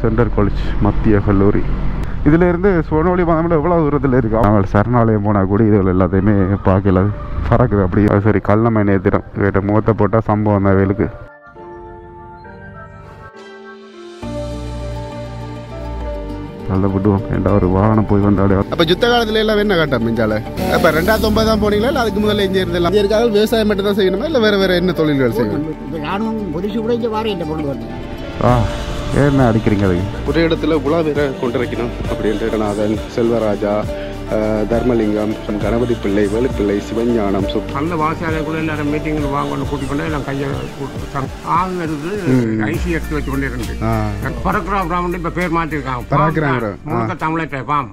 Central college மத்திய கல்லூரி இதுல இருந்து சுவனொலி மதமில் எவ்வளோ தூரத்தில் இருக்கு நாங்கள் சரணாலயம் போனால் கூட இதுகள் எல்லாத்தையுமே பார்க்கல பறக்குது அப்படியே அது சரி கல்லமை நேத்திரம் இவட்ட முகத்தை போட்டால் சம்பவம் தான் வேலுக்கு நல்ல விடுவோம் ஏண்டா ஒரு வாகனம் போய் வந்தாலே அப்ப யுத்த காலத்துல எல்லாம் என்ன காட்டா மிஞ்சால அப்ப ரெண்டாயிரத்தி ஒன்பது தான் போனீங்களா இல்ல அதுக்கு முதல்ல இங்க இருந்தெல்லாம் இங்க இருக்காங்க விவசாயம் மட்டும் தான் செய்யணுமா இல்ல வேற வேற என்ன தொழில்கள் செய்யணும் இப்போ ராணுவம் பொலிசு கூட இங்கே வாரம் இந்த பொருள் வந்து ஆ ஏன்னா அடிக்கிறீங்க அதுக்கு ஒரு இடத்துல உலா வேற கொண்டிருக்கணும் அப்படின்ட்டு கணநாதன் செல்வராஜா அஹ், தர்மலிங்கம் கணபதி பிள்ளை வேலுப்பிள்ளை சிவஞானம் சு அந்த வாசியாளர் எல்லாரும் மீட்டிங்கில் வாங்கணும் கூட்டிக் கொண்டு எல்லாம் கையை ஆள் இருந்து ஐசி எடுத்து வச்சு கொண்டு இருந்து பரக்குராம் ராமன் இப்ப பேர் மாத்திருக்காங்க பராக்கிராம் ராம். முழுக்க தமிழத்தை பாம்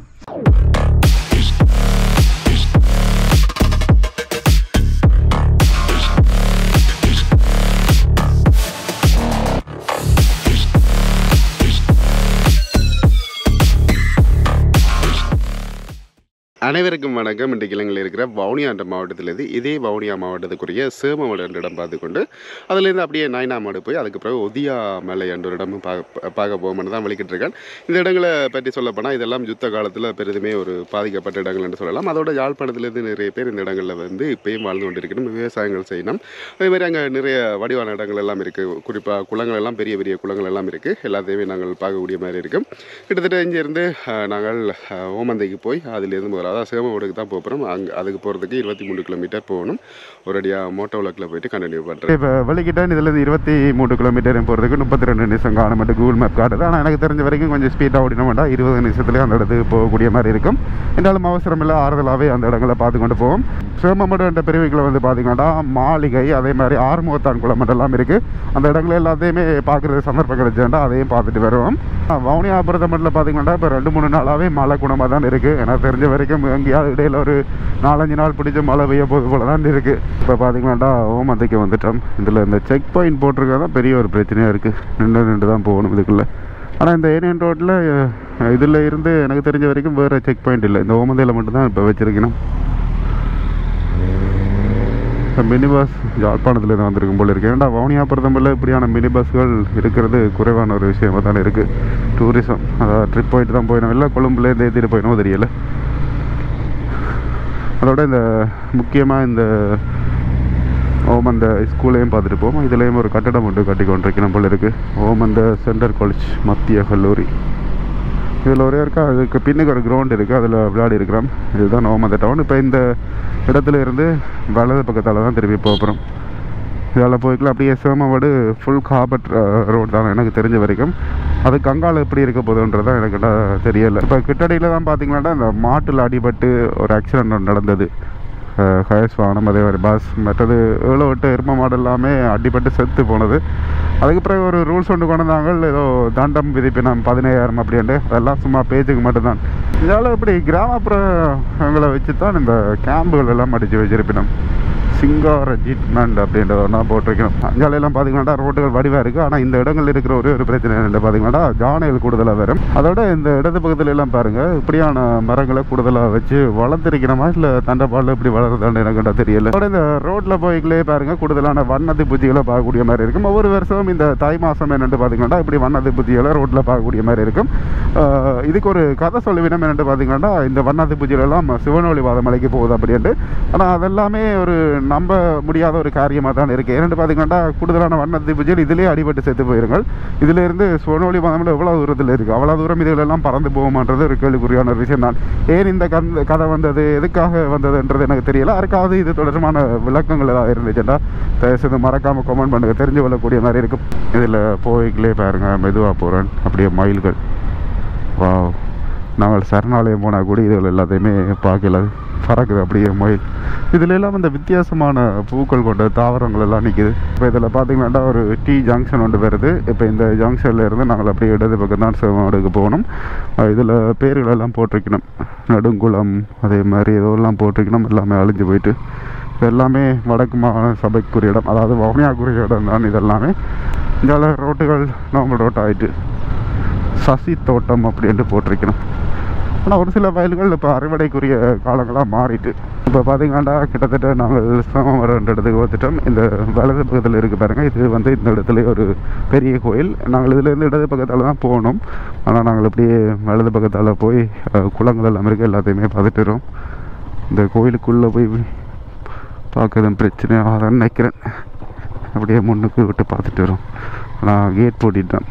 அனைவருக்கும் வணக்கம் இன்றைக்கு இலங்கையில் இருக்கிற வவுனியாண்ட மாவட்டத்திலேருந்து இதே வவுனியா மாவட்டத்துக்குரிய சேமமடு என்ற இடம் பார்த்துக்கொண்டு அதுலேருந்து அப்படியே நாயனாமாடு போய் அதுக்கு பிறகு ஒதியா மலை என்ற ஒரு இடமும் பார்க்க பார்க்க போகும்னு தான் வலிக்கிட்டு இருக்கேன் இந்த இடங்களை பற்றி சொல்லப்போனால் இதெல்லாம் யுத்த காலத்தில் பெரிதுமே ஒரு பாதிக்கப்பட்ட இடங்கள் என்று சொல்லலாம் அதோட யாழ்ப்பாணத்துலேருந்து நிறைய பேர் இந்த இடங்களில் வந்து இப்பயும் வாழ்ந்து கொண்டிருக்கணும் விவசாயங்கள் செய்யணும் அதே மாதிரி அங்கே நிறைய வடிவான இடங்கள் எல்லாம் இருக்குது குறிப்பாக குளங்கள் எல்லாம் பெரிய பெரிய குளங்கள் எல்லாம் இருக்குது எல்லாத்தையுமே நாங்கள் பார்க்கக்கூடிய மாதிரி இருக்கும் கிட்டத்தட்ட இங்கேருந்து அஹ், நாங்கள் அஹ், ஓமந்தைக்கு போய் அதுலேருந்து முதல்ல அதாவது சிவமோடுக்கு தான் போகிறோம் அங்கே அதுக்கு போகிறதுக்கு இருபத்தி மூணு கிலோமீட்டர் போகணும் ஒரடியாக மோட்டோ விளக்கில் போயிட்டு கண்டினியூ பண்ணுறேன் இப்போ வெளிக்கிட்டேன் இதுலேருந்து இருபத்தி மூணு கிலோமீட்டர் போகிறதுக்கு முப்பத்தி ரெண்டு நிமிஷம் காண மட்டும் கூகுள் மேப் காட்டுது ஆனால் எனக்கு தெரிஞ்ச வரைக்கும் கொஞ்சம் ஸ்பீடாக ஓடின வேண்டாம் இருபது நிமிஷத்துலேயே அந்த இடத்துக்கு போகக்கூடிய மாதிரி இருக்கும் என்றாலும் அவசரம் இல்லை ஆறுதலாகவே அந்த இடங்களை பார்த்து கொண்டு போவோம் சிவமமடு என்ற பிரிவுகளை வந்து பார்த்தீங்கன்னா மாளிகை அதே மாதிரி ஆறுமுகத்தான் குளம் எல்லாம் இருக்குது அந்த இடங்கள் எல்லாத்தையுமே பார்க்குறது சந்தர்ப்பம் கிடைச்சேன்டா அதையும் பார்த்துட்டு வருவோம் வவுனியா பொறுத்தமட்டில் பார்த்தீங்கன்னா இப்போ ரெண்டு மூணு நாளாகவே மழை குணமாக தான் இருக்குது எனக்கு தெரிஞ்ச வரைக்கும் எங்கேயாவது இடையில ஒரு நாலஞ்சு நாள் பிடிச்ச மழை பெய்ய போது போல தான் இருக்குது இப்போ பார்த்தீங்கன்னாடா ஓமந்தைக்கு வந்துட்டோம் இதில் இந்த செக் பாயிண்ட் போட்டிருக்கா தான் பெரிய ஒரு பிரச்சனையாக இருக்குது நின்று நின்று தான் போகணும் இதுக்குள்ளே ஆனால் இந்த ஏனியன் ரோட்டில் இதில் இருந்து எனக்கு தெரிஞ்ச வரைக்கும் வேறு செக் பாயிண்ட் இல்லை இந்த ஓமந்தையில் மட்டும்தான் இப்போ வச்சுருக்கணும் இப்போ மினி பஸ் யாழ்ப்பாணத்துலேருந்து வந்திருக்கும் போல இருக்கு ஏன்டா வவுனியா பொறுத்தமல்ல இப்படியான மினி பஸ்கள் இருக்கிறது குறைவான ஒரு விஷயமா தானே இருக்குது டூரிசம் அதாவது ட்ரிப் போயிட்டு தான் போயிடும் இல்லை கொழும்புலேருந்து ஏற்றிட்டு போயிடும் தெரியல அதோட இந்த முக்கியமாக இந்த ஓமந்த ஸ்கூலையும் பார்த்துட்டு போவோம் இதுலேயும் ஒரு கட்டடம் ஒன்று கட்டி கொண்டிருக்கணும் போல இருக்குது ஓமந்த சென்ட்ரல் காலேஜ் மத்திய கல்லூரி இதில் ஒரே இருக்கா அதுக்கு பின்னுக்கு ஒரு கிரவுண்ட் இருக்குது அதில் விளையாடி இருக்கிறோம் இதுதான் ஓமந்த டவுன் இப்போ இந்த இடத்துல இருந்து வலது பக்கத்தால் தான் திருப்பி போகிறோம் இதால் போய்க்கலாம் அப்படியே சிவமவாடு ஃபுல் காபட் ரோடு தான் எனக்கு தெரிஞ்ச வரைக்கும் அது கங்கால எப்படி இருக்க போகுதுன்றது தான் எனக்கு என்ன தெரியல இப்போ கிட்டடியில் தான் பார்த்தீங்கன்னா இந்த மாட்டில் அடிபட்டு ஒரு ஆக்சிடென்ட் ஒன்று நடந்தது ஹயர்ஸ் வாகனம் அதே மாதிரி பஸ் மற்றது ஏழு எட்டு எரும மாடு எல்லாமே அடிபட்டு செத்து போனது அதுக்கு பிறகு ஒரு ரூல்ஸ் ஒன்று கொண்டு வந்தாங்க ஏதோ தண்டம் விதிப்பினம் பதினையாயிரம் அப்படின்ட்டு அதெல்லாம் சும்மா பேச்சுக்கு மட்டும்தான் இதால் இப்படி கிராமப்புறங்களை வச்சு தான் இந்த கேம்புகள் எல்லாம் அடித்து வச்சிருப்பினோம் சிங்கார ஜீட்மெண்ட் அப்படின்ற ஒன்றா போட்டிருக்கணும் அஞ்சாலையெல்லாம் பார்த்தீங்கன்னா ரோட்டுகள் வடிவாக இருக்குது ஆனால் இந்த இடங்கள் இருக்கிற ஒரே ஒரு பிரச்சனை இல்லை பார்த்தீங்கன்னா ஜானைகள் கூடுதலாக வரும் அதோட இந்த இடது பக்கத்துல எல்லாம் பாருங்கள் இப்படியான மரங்களை கூடுதலாக வச்சு வளர்த்துருக்கணுமா இல்லை தண்டப்பாடில் இப்படி வளருதான்னு எனக்கு கண்டா தெரியல அதோட இந்த ரோட்டில் போய்களே பாருங்கள் கூடுதலான வண்ணத்து பூச்சிகளை பார்க்கக்கூடிய மாதிரி இருக்கும் ஒவ்வொரு வருஷமும் இந்த தை மாதம் என்னென்னு பார்த்தீங்கன்னா இப்படி வண்ணத்து பூச்சிகளை ரோட்டில் பார்க்கக்கூடிய மாதிரி இருக்கும் ஆஹ் இதுக்கு ஒரு கதை சொல்லுவினம் என்னென்னு பார்த்தீங்கன்னா இந்த வண்ணத்து பூச்சிகள் எல்லாம் சிவனொளி வாத மலைக்கு போகுது அப்படின்ட்டு ஆனால் அதெல்லாமே ஒரு நம்ப முடியாத ஒரு காரியமாக தான் இருக்குது ஏன்னு பார்த்தீங்கன்னா கூடுதலான வண்ணத்து பூச்சிகள் இதிலே அடிபட்டு செத்து போயிருங்கள் இதிலிருந்து சுவனொளி மதமில் எவ்வளோ தூரத்தில் இருக்குது அவ்வளோ தூரம் இதுகளெல்லாம் பறந்து போகுமான்றது ஒரு கேள்விக்குறியான ஒரு விஷயம் தான் ஏன் இந்த கந்த கதை வந்தது எதுக்காக வந்ததுன்றது எனக்கு தெரியல யாருக்காவது இது தொடர்பான விளக்கங்கள் ஏதாவது இருந்துச்சுன்னா தயவுசெய்து மறக்காமல் கமெண்ட் பண்ணுங்க தெரிஞ்சு கொள்ளக்கூடிய மாதிரி இருக்கும் இதில் போய்களே பாருங்க மெதுவாக போகிறேன் அப்படியே மயில்கள் வா நாங்கள் சரணாலயம் போனால் கூட இதுகள் எல்லாத்தையுமே பார்க்கல பறக்குது அப்படியே மயில் இதுல எல்லாம் இந்த வித்தியாசமான பூக்கள் கொண்ட தாவரங்கள் எல்லாம் நிற்குது இப்போ இதில் பார்த்தீங்கன்னா ஒரு டீ ஜங்ஷன் ஒன்று வருது இப்போ இந்த ஜங்ஷன்ல இருந்து நாங்கள் அப்படியே இடது பக்கம் தான் சிவமாடுக்கு போகணும் இதில் பேர்கள் எல்லாம் போட்டிருக்கணும் நடுங்குளம் அதே மாதிரி ஏதோ எல்லாம் போட்டிருக்கணும் எல்லாமே அழிஞ்சு போயிட்டு இது எல்லாமே வடக்கு மாகாண சபைக்குரிய இடம் அதாவது வவுனியாக்குரிய இடம் தான் இதெல்லாமே இங்கே ரோட்டுகள் நார்மல் ரோட் ஆயிட்டு சசி தோட்டம் அப்படின்ட்டு போட்டிருக்கணும் ஆனால் ஒரு சில வயல்கள் இப்போ அறுவடைக்குரிய காலங்களாக மாறிட்டு இப்போ பார்த்தீங்கன்னா கிட்டத்தட்ட நாங்கள் சோமவரம் இடத்துக்கு வந்துட்டோம் இந்த வலது பக்கத்தில் இருக்குது பாருங்கள் இது வந்து இந்த இடத்துல ஒரு பெரிய கோயில் நாங்கள் இதுலேருந்து இடது பக்கத்தால் தான் போகணும் ஆனால் நாங்கள் இப்படியே வலது பக்கத்தால் போய் அஹ், குளங்கள் எல்லாம் இருக்குது எல்லாத்தையுமே பார்த்துட்டு வரோம் இந்த கோயிலுக்குள்ளே போய் பார்க்கறதும் பிரச்சனையாக தான் நினைக்கிறேன் அப்படியே முன்னுக்கு விட்டு பார்த்துட்டு வரோம் ஆனால் கேட் போட்டிட்டேன்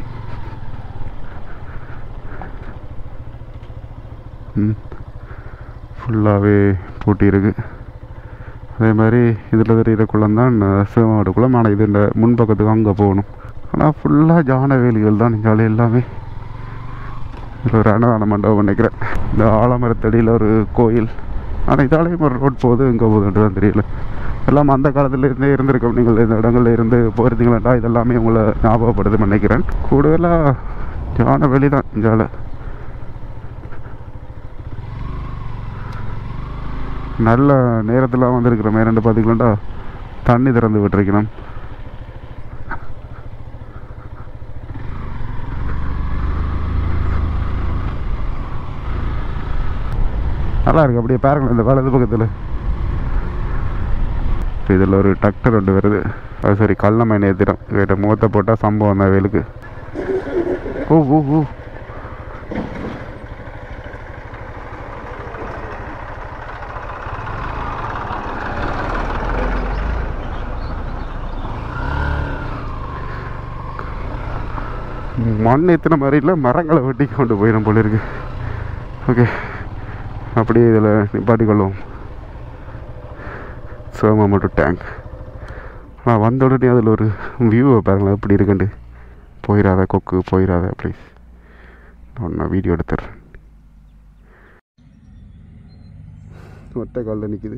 ம் ஃபுல்லாகவே பூட்டி இருக்கு அதே மாதிரி இதில் தெரிகிற குளம் தான் சிவமாடு குளம் ஆனால் இது இந்த முன்பக்கத்துக்கு அங்கே போகணும் ஆனால் ஃபுல்லாக ஜான வேலிகள் தான் இங்கால எல்லாமே இது ஒரு அன்னதான மண்டபம் நினைக்கிறேன் இந்த ஆலமரத்தடியில் ஒரு கோயில் ஆனால் இதாலேயும் ஒரு ரோட் போகுது எங்கே போகுதுன்றது தான் தெரியல எல்லாம் அந்த காலத்துல இருந்தே இருந்திருக்கோம் நீங்கள் இந்த இடங்கள்ல இருந்து போயிருந்தீங்களா இதெல்லாமே உங்களை ஞாபகப்படுதுன்னு நினைக்கிறேன் கூடுதலாக ஜான வெளி தான் இங்கால நல்ல நேரத்தில் வந்திருக்கிற மேரண்டு பார்த்தீங்கன்னா தண்ணி திறந்து விட்டுருக்கணும் நல்லா இருக்கு அப்படியே பாருங்களேன் இந்த வலது பக்கத்தில் இப்போ இதில் ஒரு டிராக்டர் ஒன்று வருது அது சரி கல்லமை நேத்திரம் இவர்கிட்ட முகத்தை போட்டால் சம்பவம் தான் வேலுக்கு ஓ ஓ ஓ மண் எத்தனை மாதிரி இல்லை மரங்களை வெட்டி கொண்டு போயிடும் போல இருக்கு ஓகே அப்படியே இதில் நிப்பாட்டி கொள்வோம் சோமமோட்டோ டேங்க் ஆனால் வந்த உடனே அதில் ஒரு வியூவை பாருங்களேன் எப்படி இருக்குண்டு போயிடாத கொக்கு போயிடாத ப்ளீஸ் நான் வீடியோ எடுத்துடுறேன் ஒற்றை காலில் நிற்கிது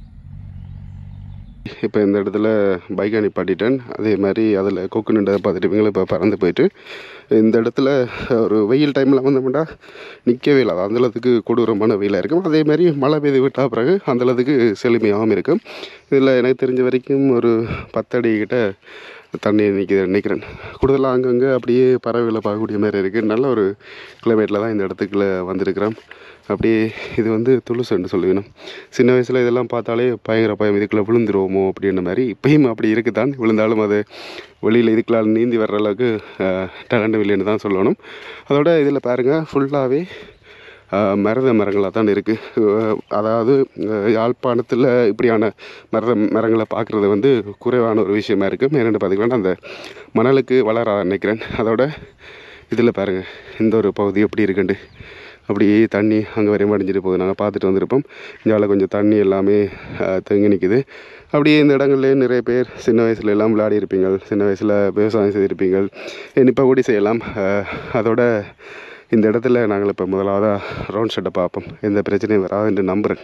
இப்போ இந்த இடத்துல பைக்கை நிப்பாட்டிட்டேன் அதே மாதிரி அதில் கொக்கு நின்றதை பார்த்துட்டு இவங்களும் இப்போ பறந்து போயிட்டு இந்த இடத்துல ஒரு வெயில் டைமில் வந்தோம்னா நிற்கவே இல்லை அது அந்தளவுக்கு கொடூரமான வெயிலாக இருக்கும் அதே மாதிரி மழை பெய்து விட்டா பிறகு அந்தளவுக்கு செழுமையாகவும் இருக்கும் இதில் எனக்கு தெரிஞ்ச வரைக்கும் ஒரு பத்தடி கிட்ட தண்ணி நிற்கிது நினைக்கிறேன் கூடுதலாக அங்கங்கே அப்படியே பறவைகளை பார்க்கக்கூடிய மாதிரி இருக்குது நல்ல ஒரு கிளைமேட்டில் தான் இந்த இடத்துக்குள்ள வந்திருக்கிறோம் அப்படியே இது வந்து துளுசுன்னு சொல்லுவேணும் சின்ன வயசில் இதெல்லாம் பார்த்தாலே பயங்கர பயம் இதுக்குள்ளே விழுந்துருவோமோ அப்படின்ற மாதிரி இப்பயும் அப்படி இருக்குதான் விழுந்தாலும் அது வெளியில் இதுக்குள்ள நீந்தி வர்ற அளவுக்கு டேலண்ட் இல்லைன்னு தான் சொல்லணும் அதோட இதில் பாருங்கள் ஃபுல்லாகவே மருத மரங்களாக தான் இருக்குது அதாவது அஹ், யாழ்ப்பாணத்தில் இப்படியான மருத மரங்களை பார்க்குறது வந்து குறைவான ஒரு விஷயமா இருக்குது என்னென்னு பார்த்தீங்கன்னா அந்த மணலுக்கு வளர நினைக்கிறேன் அதோட இதில் பாருங்கள் இந்த ஒரு பகுதி எப்படி இருக்குண்டு அப்படியே தண்ணி அங்கே வரையும் அடிஞ்சிட்டு போகுது நாங்கள் பார்த்துட்டு வந்திருப்போம் இந்தியாவில் கொஞ்சம் தண்ணி எல்லாமே அஹ், தேங்கி நிற்குது அப்படியே இந்த இடங்கள்லேயே நிறைய பேர் சின்ன வயசுல எல்லாம் விளையாடி இருப்பீங்க சின்ன வயசில் விவசாயம் செய்திருப்பீங்க இப்போ கூடி செய்யலாம் அஹ், அதோட இந்த இடத்துல நாங்கள் இப்போ முதலாவதாக ரவுண்ட் ஷெட்டை பார்ப்போம் எந்த பிரச்சனையும் வராது என்று நம்புகிறேன்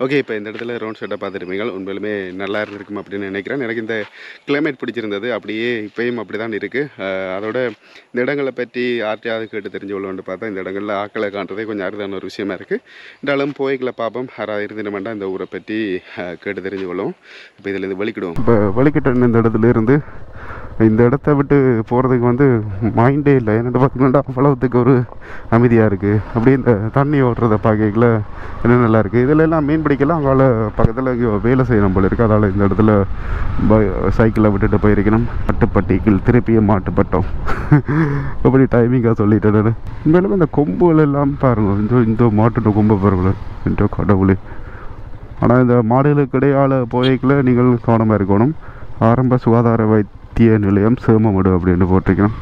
ஓகே இப்போ இந்த இடத்துல ரவுண்ட் ஷர்ட்டை பார்த்துருப்பீங்க உண்மையிலுமே நல்லா இருந்திருக்கும் அப்படின்னு நினைக்கிறேன் எனக்கு இந்த கிளைமேட் பிடிச்சிருந்தது அப்படியே இப்பயும் அப்படி தான் இருக்குது அதோட இந்த இடங்களை பற்றி யார்ட்டையாவது கேட்டு தெரிஞ்சு கொள்ளணும்னு பார்த்தா இந்த இடங்களில் ஆக்களை காண்றதே கொஞ்சம் அரிதான ஒரு விஷயமா இருக்குது இருந்தாலும் போய்களை பார்ப்போம் யாராவது இருந்தினமெண்டா இந்த ஊரை பற்றி அஹ், கேட்டு தெரிஞ்சு கொள்ளுவோம் இப்போ இதில் இது வெளிக்கிடுவோம் இப்போ வலிக்கிட்ட இந்த இடத்துல இருந்து இந்த இடத்த விட்டு போகிறதுக்கு வந்து மைண்டே இல்லை என்னென்னு பார்த்தீங்கன்னா அவ்வளவுத்துக்கு ஒரு அமைதியாக இருக்குது அப்படியே இந்த தண்ணி ஓடுறத பார்க்கல என்ன நல்லா இருக்குது இதில் எல்லாம் மீன் பிடிக்கலாம் அங்கால பக்கத்தில் இங்கே வேலை செய்யணும் போல இருக்குது அதனால் இந்த இடத்துல சைக்கிளை விட்டுட்டு போயிருக்கணும் மாட்டுப்பட்டிகள் திருப்பியும் மாட்டுப்பட்டோம் அப்படி டைமிங்காக சொல்லிட்டேன் நான் உண்மையிலுமே இந்த கொம்புகள் எல்லாம் பாருங்கள் இந்த இந்த மாட்டுட்ட கொம்பு பாருங்களேன் இந்த கடவுளே ஆனால் இந்த மாடுகளுக்கு இடையால் போய்க்குள்ள நீங்கள் கவனமாக இருக்கணும் ஆரம்ப சுகாதார வைத்திய நிலையம் சேமமடு அப்படின்னு போட்டிருக்கணும்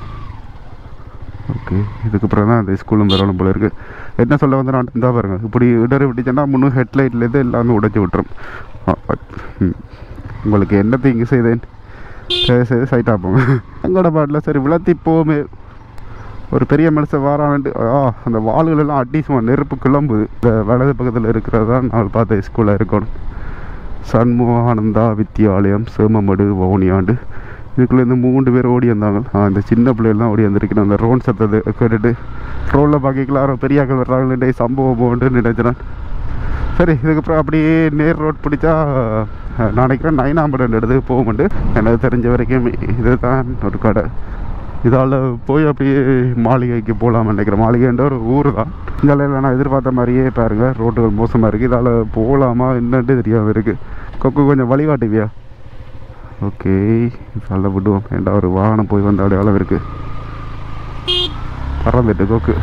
ஓகே இதுக்கப்புறம் தான் அந்த ஸ்கூலும் வரணும் போல இருக்குது என்ன சொல்ல வந்து நான் இருந்தால் பாருங்க இப்படி இடறி விட்டுச்சுன்னா முன்னும் ஹெட்லைட்லேருந்து எல்லாமே உடைச்சி விட்டுரும் ஆ, ஆ, ம். உங்களுக்கு என்ன தீங்கு செய்தேன் சரி சரி சைட்டாக போங்க எங்களோட பாட்டில் சரி விளத்தி போமே ஒரு பெரிய மனுஷன் வாரான்ட்டு ஆ அந்த வாள்கள் எல்லாம் அடி சும்மா நெருப்பு கிளம்புது இந்த வலது பக்கத்தில் இருக்கிறதா நான் பார்த்த ஸ்கூலில் இருக்கணும் சண்முகானந்தா வித்தியாலயம் சேமமடு வவுனியாண்டு இதுக்குள்ளே இந்த மூன்று பேர் ஓடி வந்தாங்க ஆ இந்த சின்ன பிள்ளைகள்லாம் ஓடி வந்திருக்கணும் அந்த ரோன் சத்தத்தை கேட்டுட்டு ரோலில் பார்க்கலாம் யாரோ பெரியாக்கள் வர்றாங்களே சம்பவம் போகணுன்னு நினைச்சினேன் சரி இதுக்கப்புறம் அப்படியே நேர் ரோட் பிடிச்சா அஹ், நான் நினைக்கிறேன் நைனாம்படம் இடத்துக்கு போக மாட்டேன் எனக்கு தெரிஞ்ச வரைக்கும் இதுதான் ஒரு கடை இதால் போய் அப்படியே மாளிகைக்கு போகலாம்னு நினைக்கிறேன் மாளிகைன்ற ஒரு ஊர் தான் இந்தால நான் எதிர்பார்த்த மாதிரியே பாருங்க ரோட்டுகள் மோசமாக இருக்குது இதால் போகலாமா என்னன்ட்டு தெரியாமல் இருக்குது கொக்கு கொஞ்சம் வழிகாட்டுவியா ஓகே இதால் விடுவோம் ஏண்டா ஒரு வாகனம் போய் வந்த அடையாளம் இருக்குது பறந்துட்டு கொக்கு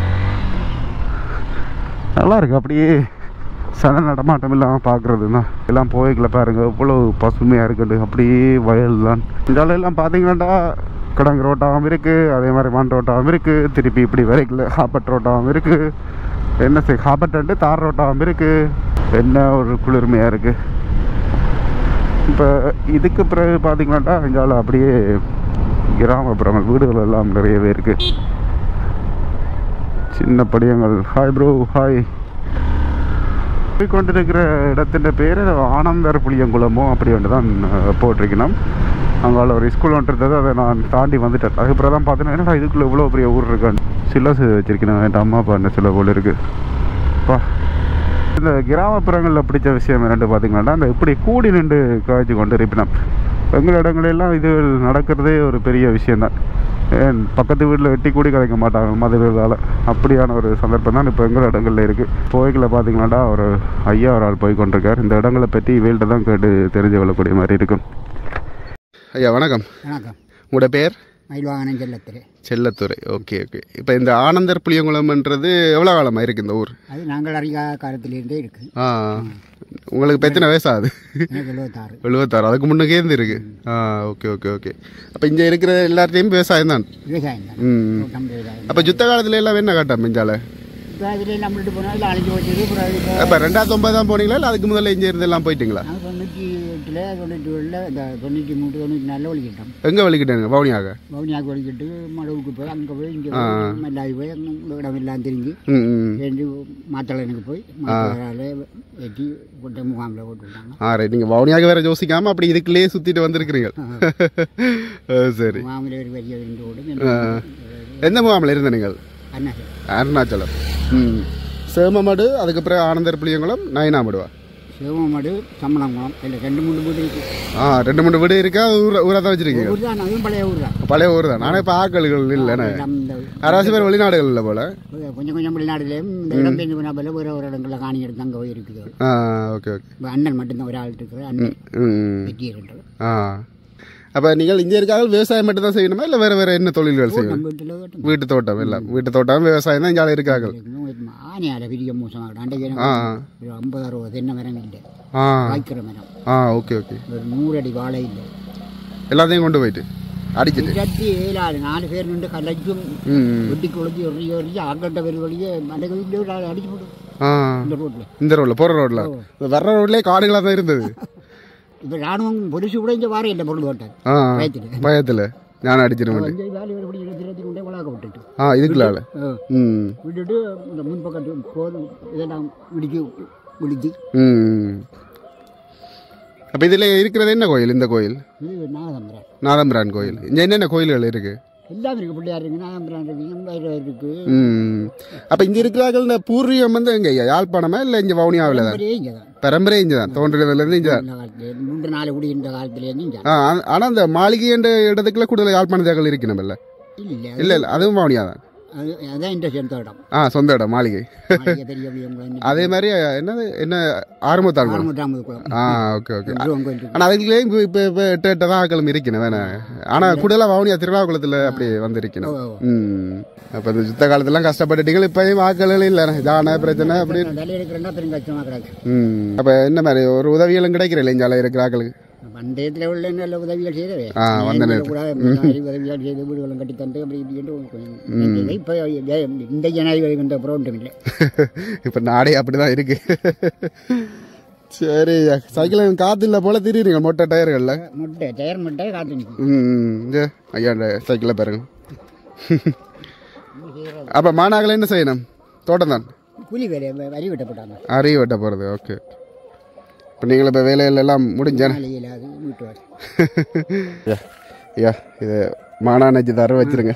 நல்லா இருக்கு அப்படியே சன நடமாட்டம் இல்லாமல் பார்க்குறது தான் எல்லாம் போய்க்கல பாருங்க இவ்வளோ பசுமையாக இருக்குது அப்படியே வயல் தான் இந்த எல்லாம் பார்த்தீங்கன்னாடா கிடங்கு ரோட்டாகவும் இருக்குது அதே மாதிரி மண் ரோட்டாகவும் இருக்குது திருப்பி இப்படி வரைக்கல ஹாப்பட் ரோட்டாகவும் இருக்குது என்ன செய் ஹாப்பட்டு தார் ரோட்டாகவும் இருக்குது என்ன ஒரு குளிர்மையாக இருக்குது இப்போ இதுக்கு பிறகு பார்த்தீங்கன்னாடா இங்கால அப்படியே கிராமப்புறங்கள் வீடுகள் எல்லாம் நிறையவே இருக்குது சின்ன படியங்கள் ஹாய் ப்ரோ ஹாய் போய் கொண்டிருக்கிற இடத்தின் பேர் ஆனந்தர் புளியங்குளமோ அப்படி ஒன்று தான் அஹ், போட்டிருக்கணும் அங்கால ஒரு ஸ்கூல் ஒன்று இருந்தது அதை நான் தாண்டி வந்துட்டேன் அதுக்கப்புறம் தான் பார்த்தேன்னா என்னடா இதுக்குள்ளே இவ்வளோ பெரிய ஊர் இருக்கான்னு சில வச்சிருக்கணும் என் அம்மா அப்பா என்ன சில போல் இருக்குது பா இந்த கிராமப்புறங்களில் பிடிச்ச விஷயம் என்னென்னு பார்த்தீங்கன்னா அந்த இப்படி கூடி நின்று காய்ச்சி கொண்டு இருப்பினோம் எங்கள் இடங்களெல்லாம் இது நடக்கிறதே ஒரு பெரிய விஷயந்தான் ஏன் பக்கத்து வீட்டில் வெட்டி கூடி கலைக்க மாட்டாங்க மதுவிதால் அப்படியான ஒரு சந்தர்ப்பம் தான் இப்போ எங்கள் இடங்களில் இருக்குது போய்களை பார்த்தீங்கன்னாடா ஒரு ஐயா ஒரு ஆள் போய் கொண்டிருக்கார் இந்த இடங்களை பற்றி இவள்கிட்ட தான் கேட்டு தெரிஞ்சு கொள்ளக்கூடிய மாதிரி இருக்கும் ஐயா வணக்கம் வணக்கம் உங்களோட பேர் மயில்வாகனம் செல்லத்திலே செல்லத்துறை ஓகே ஓகே இப்போ இந்த ஆனந்தர் புளியங்குளம்ன்றது எவ்வளோ காலமாக இருக்குது இந்த ஊர் அது நாங்கள் அறியாத காலத்திலிருந்தே இருக்கு ஆ உங்களுக்கு இப்போ எத்தனை வயசு ஆகுது எனக்கு எழுபத்தாறு எழுபத்தாறு அதுக்கு முன்னுக்கே இருந்து இருக்கு ஆ ஓகே ஓகே ஓகே அப்போ இங்கே இருக்கிற எல்லார்ட்டையும் விவசாயம் தான் விவசாயம் தான் ம் தோட்டம் விவசாயம் அப்போ யுத்த காலத்துல எல்லாம் என்ன காட்டா மிஞ்சால இப்போ அதில் நம்மள்ட்ட போனால் இல்லை அழிஞ்சு போச்சு அப்புறம் இப்போ இப்போ ரெண்டாயிரத்தி ஒன்பது தான் போனீங்களா இல்லை அதுக்கு முதல்ல இங்கே இருந்து எல்லாம் போயிட்டீங்களா நாங்கள் தொண்ணூற்றி எட்டில் தொண்ணூற்றி ஏழில் இந்த தொண்ணூற்றி மூணு தொண்ணூற்றி நாலில் ஒழிக்கிட்டோம் எங்கே வலிக்கிட்டாங்க பவுனியாக பவுனியாக்கு ஒழிக்கிட்டு மடவுக்கு போய் அங்கே போய் இங்கே மல்லாவி போய் அங்கே இந்த இடம் எல்லாம் தெரிஞ்சு ம் ம் சேர்ந்து மாத்தளனுக்கு போய் மாத்தளால் வெட்டி போட்ட முகாமில் போட்டு விட்டாங்க ஆ ரைட் நீங்கள் வவுனியாக வேற யோசிக்காம அப்படி இதுக்குள்ளேயே சுற்றிட்டு வந்திருக்கிறீங்க ஆ, சரி முகாமில் ஒரு பெரிய ரெண்டு ஓடும் ஆ. எந்த முகாமில் இருந்த நீங்கள் அண்ணா அருணாச்சலம் ம் சேமமடு அதுக்கப்புறம் ஆனந்தர் புளியங்குளம் நயனாமடுவா சிவமடு சம்மணங்குளம் இல்லை ரெண்டு மூணு வீடு இருக்கு ஆ ரெண்டு மூணு வீடு இருக்கா ஊர் ஊராக தான் வச்சிருக்கீங்க ஊர் தான் அதுவும் பழைய ஊர் தான் பழைய ஊர் தான் நானே இப்போ ஆக்களுகள் இல்லைண்ணே எல்லாம் இந்த யாராச்சும் பேர் வெளிநாடுகள் இல்லை போல கொஞ்சம் கொஞ்சம் வெளிநாடுலேயும் இந்த இடம் பெஞ்சு போனாப்பில் வேறு ஒரு இடங்களில் காணி எடுத்து அங்கே போய் இருக்குது ஆ ஓகே ஓகே இப்போ அண்ணன் மட்டும்தான் ஒரு ஆள் இருக்கிற அண்ணன் ம் வெற்றி இருக்கிறது ஆ அப்போ நீங்கள் இங்கே இருக்காங்க விவசாயம் மட்டும் தான் செய்யணுமா இல்லை வேறு வேறு என்ன தொழில்கள் செய்யணும் நம்ம வீட்டில் வீட்டு வீட்டு தோட்டம் எல்லாம் வீட்டு தோட்டம் விவசாயம் தான் இங்கே இருக்காங்க ஆனையால பெரிய மோசமாக அன்றைக்கு ஆ ஒரு ஐம்பது அறுபது தென்னை மரம் இல்லை ஆ காய்க்கிற மரம் ஆ ஓகே ஓகே ஒரு நூறு அடி வாழை இல்லை எல்லாத்தையும் கொண்டு போயிட்டு அடிச்சிட்டு இருபத்தி ஏழாறு நாலு பேர் நின்று கலைக்கும் ம் ம். வெட்டி கொளுத்தி ஒரு ஒரு ஆக்கட்ட பெரு வழியே அந்த வீட்டில் ஒரு ஆள் அடிச்சு போட்டு ஆ இந்த ரோட்டில் இந்த ரோட்ல போகிற ரோட்ல வர்ற ரோட்லேயே காடுகளாக தான் இருந்தது இப்போ ராணுவம் பொலிசு கூட இங்கே வார இல்லை பொருள் போட்டார் ஆ பயத்தில் பயத்தில் நான் அடிச்சிருவேன் இங்கே வேலை வேறுபடி இருபத்தி இருபத்தி கொண்டே உலக விட்டுட்டு ஆ இதுக்குள்ளால ஆ. ம் விட்டுட்டு இந்த முன்பக்கத்து போதும் இதெல்லாம் இடிச்சு குளிச்சு ம் அப்போ இதில் இருக்கிறது என்ன கோயில் இந்த கோயில் இது நாகதம்பரம் நாதம்பிரான் கோயில் இங்கே என்னென்ன கோயில்கள் இருக்குது எல்லாம் இருக்குது பிள்ளையார் இருக்குது நாகதம்பரம் இருக்குது எம்பாயிரம் இருக்குது ம் அப்போ இங்கே இருக்கிறார்கள் இந்த பூர்வீகம் வந்து எங்க யாழ்ப்பாணமா இல்லை இங்கே வவுனியாவில் தான் பெரிய இங்கே தான் பரம்பரை இங்கே தான் தோன்றதுலேருந்து இங்கே தான் இந்த காலத்துல மூன்று நாலு குடி இந்த காலத்துலேருந்து இங்கே ஆ ஆனால் அந்த மாளிகை என்ற இடத்துக்குள்ள கூடுதல் யாழ்ப்பாண தேர்கள் இருக்கணும்ல இல்லை இல்லை இல்லை அதுவும் வவுனியா தான் அது அதான் இந்த சொந்த இடம் ஆ சொந்த இடம் மாளிகை மாளிகை பெரிய பிள்ளைங்க அதே மாதிரி என்னது என்ன ஆறுமுத்தான் குளம் ஆறுமுட்டாமது குளம் ஆ ஓகே ஓகே முருகன் கோயில் இருக்கு ஆனால் அதுக்குள்ளே இப்போ இப்போ இப்போ எட்டு எட்டு தான் ஆக்களும் இருக்கணும் வேணாம் ஆனால் கூடுதலாக வவுனியா திருவிழாக்குளத்தில் அப்படி வந்திருக்கணும் ஓ, ஓ. ம் அப்போ இந்த யுத்த காலத்துலாம் கஷ்டப்பட்டுட்டீங்க இப்போயும் ஆக்கள் இல்லை ஜான பிரச்சனை அப்படி தலையில் இருக்கிறன்னா பெரும் கஷ்டமாக கிடக்கு ம் அப்போ என்ன மாதிரி ஒரு உதவிகளும் கிடைக்கிற இல்லை இஞ்சால இருக்கிற ஆக்களுக்கு பந்தயத்தில் உள்ள நல்ல உதவிகள் செய்தவே ஆ, வந்த கூட உதவிகள் செய்து வீடுகளும் கட்டி தந்து அப்படி இப்படி கொஞ்சம் இப்போ இந்த ஜனாதிபதி வந்த புரோட்டம் இல்லை இப்போ நாடே அப்படி தான் இருக்கு சரி சைக்கிள் காற்று இல்லை போல திரியுறீங்க மொட்டை டயர்களில் முட்டை டயர் முட்டை காத்து நிற்கும் ம் இந்த ஐயா சைக்கிளில் பாருங்க அப்போ மாநாகல என்ன செய்யணும் தோட்டம் தான் கூலி வேலை வரி வெட்டப்பட்டாங்க அறிவு வெட்ட போகிறது ஓகே இப்போ நீங்கள் இப்போ வேலைகள் எல்லாம் முடிஞ்சேன் வேலையில் அது வீட்டு வாரி ஐயா ஐயா இது மானானஜி தர வச்சிருங்க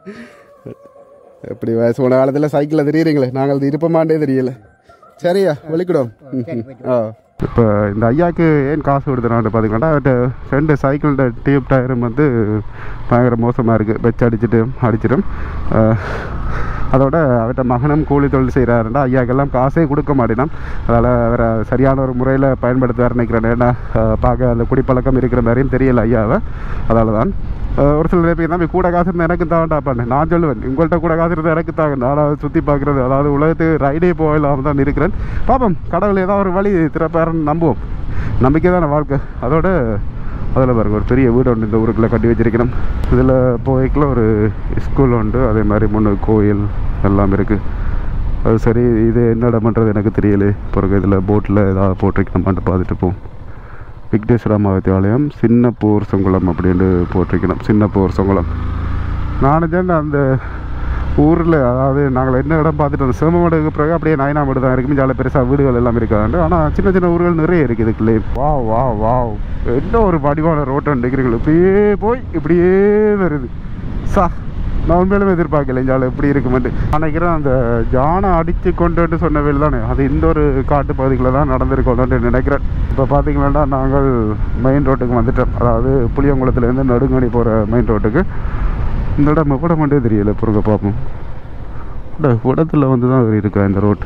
எப்படி வயசு போன காலத்தில் சைக்கிளில் தெரியுறீங்களே நாங்கள் அது இருப்பமாண்டே தெரியல சரியா வெளிக்கிடும் ஆ இப்போ இந்த ஐயாக்கு ஏன் காசு கொடுத்துனான்னு பார்த்தீங்கன்னா அவர்கிட்ட ரெண்டு சைக்கிளோட டியூப் டயரும் வந்து பயங்கர மோசமாக இருக்குது வச்சு அடிச்சிட்டு அடிச்சிடும் அஹ், அதோட அவர்கிட்ட மகனும் கூலி தொழில் செய்கிறாருன்னா ஐயாக்கெல்லாம் காசே கொடுக்க மாட்டேனான் அதனால் அவரை சரியான ஒரு முறையில் பயன்படுத்துவார் நினைக்கிறேன் ஏன்னா அஹ், பார்க்க அந்த குடிப்பழக்கம் இருக்கிற மாதிரியும் தெரியல ஐயாவை அதால தான் அஹ், ஒரு சில பேர் தம்பி கூட காசு இருந்தால் எனக்கு தாண்டாப்பான்னு நான் சொல்லுவேன் உங்கள்கிட்ட கூட காசு இருந்தால் எனக்கு தாங்க நான் சுற்றி பார்க்குறது அதாவது உலகத்துக்கு ரைடே போகலாம தான் இருக்கிறேன் பார்ப்போம் கடவுள் ஏதாவது ஒரு வழி திறப்பாருன்னு நம்புவோம் நம்பிக்கை தானே வாழ்க்கை அதோட அதில் பாருங்க ஒரு பெரிய வீடு ஒன்று இந்த ஊருக்குள்ளே கட்டி வச்சிருக்கணும் இதில் போய்க்குள்ள ஒரு ஸ்கூல் உண்டு அதே மாதிரி முன்னு கோயில் எல்லாம் இருக்குது அது சரி இது என்ன இடம்ன்றது எனக்கு தெரியல பிறகு இதில் போட்டில் ஏதாவது போட்டிருக்கணுமான்ட்டு பார்த்துட்டு போவோம் விக்னேஸ்வரா மகாவித்யாலயம் சின்னப்பூர் சொங்குளம் அப்படின்னு போட்டிருக்கணும் சின்னப்பூர் சொங்குளம் நானும் அந்த ஊரில் அதாவது நாங்கள் என்ன இடம் பார்த்துட்டு வந்தோம் சிவமடுக்கு பிறகு அப்படியே நாயனாமடு தான் இருக்குது ஜாலியாக பெருசாக வீடுகள் எல்லாம் இருக்காது ஆனால் சின்ன சின்ன ஊர்கள் நிறைய இருக்குது இதுக்குள்ளே வா வா வா என்ன ஒரு வடிவான ரோட்டை நிற்கிறீர்கள் இப்படியே போய் இப்படியே வருது சா நான் உண்மையிலுமே எதிர்பார்க்கல ஜாலை எப்படி இருக்குமெண்டு நினைக்கிறேன் அந்த ஜானை அடித்து கொண்டுட்டு சொன்ன வேலை தானே அது இந்த ஒரு காட்டு பகுதிகளில் தான் நடந்திருக்கணும்னு நினைக்கிறேன் இப்போ பார்த்தீங்கன்னா நாங்கள் மெயின் ரோட்டுக்கு வந்துட்டோம் அதாவது புளியங்குளத்துலேருந்து நடுங்கணி போகிற மெயின் ரோட்டுக்கு இந்த இடம் எப்படி மட்டும் தெரியல பொறுங்க பார்ப்போம் இந்த இடத்துல வந்து தான் இருக்கா இந்த ரோட்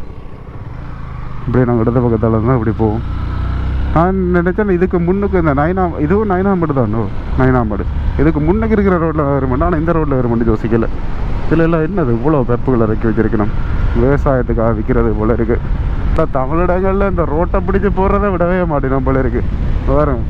இப்படியே நாங்கள் இடது பக்கத்தால் தான் இப்படி போவோம் நான் நினைச்சேன் இதுக்கு முன்னுக்கு இந்த நைனா இதுவும் நைனாம்படு தானோ நைனாம்படு இதுக்கு முன்னுக்கு இருக்கிற ரோட்டில் வருமானா ஆனால் இந்த ரோட்டில் வருமானு யோசிக்கல இதில் எல்லாம் என்னது இவ்வளோ பெப்புகளை இறக்கி வச்சிருக்கணும் விவசாயத்துக்காக விற்கிறது போல இருக்கு இப்போ தமிழிடங்களில் இந்த ரோட்டை பிடிச்சி போடுறத விடவே மாட்டேன் போல இருக்கு வரும்